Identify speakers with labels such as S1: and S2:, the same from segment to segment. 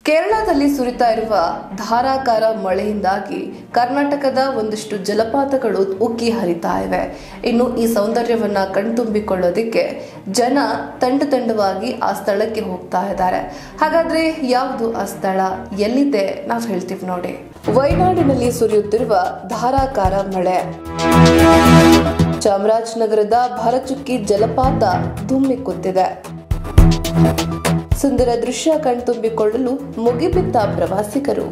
S1: ಕೇರಳದಲ್ಲಿ ಸುರಿತಾ ಇರುವ ಧಾರಾಕಾರ ಮಳೆಯಿಂದಾಗಿ ಕರ್ನಾಟಕದ ಒಂದಿಷ್ಟು ಜಲಪಾತಗಳು ಉಕ್ಕಿ ಹರಿತಾ ಇವೆ ಇನ್ನು ಈ ಸೌಂದರ್ಯವನ್ನ ಕಣ್ತುಂಬಿಕೊಳ್ಳೋದಿಕ್ಕೆ ಜನ ತಂಡ ತಂಡವಾಗಿ ಆ ಸ್ಥಳಕ್ಕೆ ಹೋಗ್ತಾ ಇದ್ದಾರೆ ಹಾಗಾದ್ರೆ ಯಾವುದು ಆ ಸ್ಥಳ ಎಲ್ಲಿದೆ ನಾವು ಹೇಳ್ತೀವಿ ನೋಡಿ ವಯನಾಡಿನಲ್ಲಿ ಸುರಿಯುತ್ತಿರುವ ಧಾರಾಕಾರ ಮಳೆ ಚಾಮರಾಜನಗರದ ಭರಚುಕ್ಕಿ ಜಲಪಾತ ಧುಮ್ಮಿಕ್ಕುತ್ತಿದೆ ಸುಂದರ ದೃಶ್ಯ ಕಣ್ತುಂಬಿಕೊಳ್ಳಲು ಮುಗಿಬಿದ್ದ ಪ್ರವಾಸಿಗರು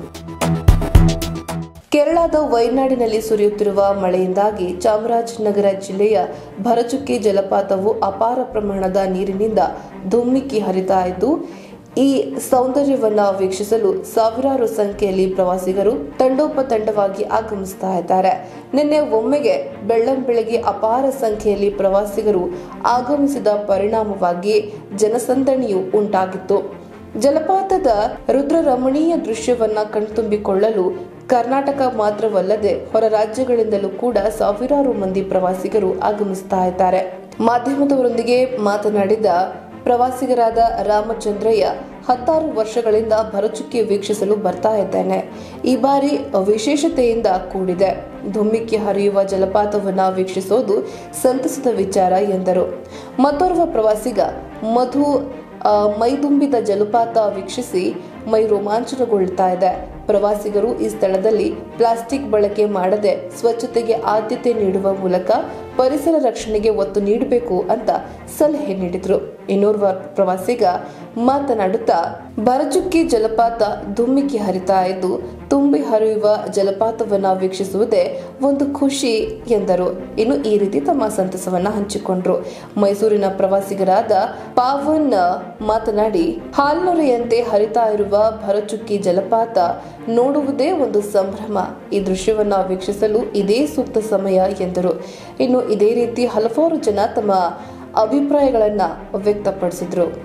S1: ಕೇರಳದ ವಯನಾಡಿನಲ್ಲಿ ಸುರಿಯುತ್ತಿರುವ ಮಳೆಯಿಂದಾಗಿ ಚಾಮರಾಜನಗರ ಜಿಲ್ಲೆಯ ಭರಚುಕ್ಕಿ ಜಲಪಾತವು ಅಪಾರ ಪ್ರಮಾಣದ ನೀರಿನಿಂದ ಧುಮ್ಮಿಕ್ಕಿ ಹರಿತಾ ಇದ್ದು ಈ ಸೌಂದರ್ಯವನ್ನ ವೀಕ್ಷಿಸಲು ಸಾವಿರಾರು ಸಂಖ್ಯೆಯಲ್ಲಿ ಪ್ರವಾಸಿಗರು ತಂಡೋಪತಂಡವಾಗಿ ಆಗಮಿಸ್ತಾ ಇದ್ದಾರೆ ನಿನ್ನೆ ಒಮ್ಮೆಗೆ ಬೆಳ್ಳಂ ಬೆಳಗ್ಗೆ ಅಪಾರ ಸಂಖ್ಯೆಯಲ್ಲಿ ಪ್ರವಾಸಿಗರು ಆಗಮಿಸಿದ ಪರಿಣಾಮವಾಗಿ ಜನಸಂದಣಿಯು ಉಂಟಾಗಿತ್ತು ಜಲಪಾತದ ರುದ್ರ ರಮಣೀಯ ದೃಶ್ಯವನ್ನ ಕಣ್ತುಂಬಿಕೊಳ್ಳಲು ಕರ್ನಾಟಕ ಮಾತ್ರವಲ್ಲದೆ ಹೊರ ರಾಜ್ಯಗಳಿಂದಲೂ ಕೂಡ ಸಾವಿರಾರು ಮಂದಿ ಪ್ರವಾಸಿಗರು ಆಗಮಿಸ್ತಾ ಇದ್ದಾರೆ ಮಾಧ್ಯಮದವರೊಂದಿಗೆ ಮಾತನಾಡಿದ ಪ್ರವಾಸಿಗರಾದ ರಾಮಚಂದ್ರಯ್ಯ ಹತ್ತಾರು ವರ್ಷಗಳಿಂದ ಭರಚುಕ್ಕಿ ವೀಕ್ಷಿಸಲು ಬರ್ತಾ ಇದ್ದೇನೆ ಈ ಬಾರಿ ವಿಶೇಷತೆಯಿಂದ ಕೂಡಿದೆ ಧುಮ್ಮಿಕ್ಕಿ ಹರಿಯುವ ಜಲಪಾತವನ್ನ ವೀಕ್ಷಿಸೋದು ಸಂತಸದ ವಿಚಾರ ಎಂದರು ಮತ್ತೋರ್ವ ಪ್ರವಾಸಿಗ ಮಧು ಆ, ಮೈದುಂಬಿದ ಜಲಪಾತ ವೀಕ್ಷಿಸಿ ಮೈ ರೋಮಾಂಚನಗೊಳ್ತಾ ಇದೆ ಪ್ರವಾಸಿಗರು ಈ ಸ್ಥಳದಲ್ಲಿ ಪ್ಲಾಸ್ಟಿಕ್ ಬಳಕೆ ಮಾಡದೆ ಸ್ವಚ್ಛತೆಗೆ ಆದ್ಯತೆ ನೀಡುವ ಮೂಲಕ ಪರಿಸರ ರಕ್ಷಣೆಗೆ ಒತ್ತು ನೀಡಬೇಕು ಅಂತ ಸಲಹೆ ನೀಡಿದ್ರು ಇನ್ನೋರ್ವ ಪ್ರವಾಸಿಗ ಮಾತನಾಡುತ್ತಾ ಬರಚುಕ್ಕಿ ಜಲಪಾತ ಧುಮ್ಮಿಕ್ಕಿ ಹರಿತಾ ಇದ್ದು ತುಂಬಿ ಹರಿಯುವ ಜಲಪಾತವನ್ನ ವೀಕ್ಷಿಸುವುದೇ ಒಂದು ಖುಷಿ ಎಂದರು ಇನ್ನು ಈ ರೀತಿ ತಮ್ಮ ಸಂತಸವನ್ನ ಹಂಚಿಕೊಂಡ್ರು ಮೈಸೂರಿನ ಪ್ರವಾಸಿಗರಾದ ಪಾವನ್ ಮಾತನಾಡಿ ಹಾಲ್ನೊರೆಯಂತೆ ಹರಿತಾ ಇರುವ ಭರಚುಕ್ಕಿ ಜಲಪಾತ ನೋಡುವುದೇ ಒಂದು ಸಂಭ್ರಮ ಈ ದೃಶ್ಯವನ್ನ ವೀಕ್ಷಿಸಲು ಇದೇ ಸೂಕ್ತ ಸಮಯ ಎಂದರು ಇನ್ನು ಇದೇ ರೀತಿ ಹಲವಾರು ಜನ ತಮ್ಮ ಅಭಿಪ್ರಾಯಗಳನ್ನ ವ್ಯಕ್ತಪಡಿಸಿದ್ರು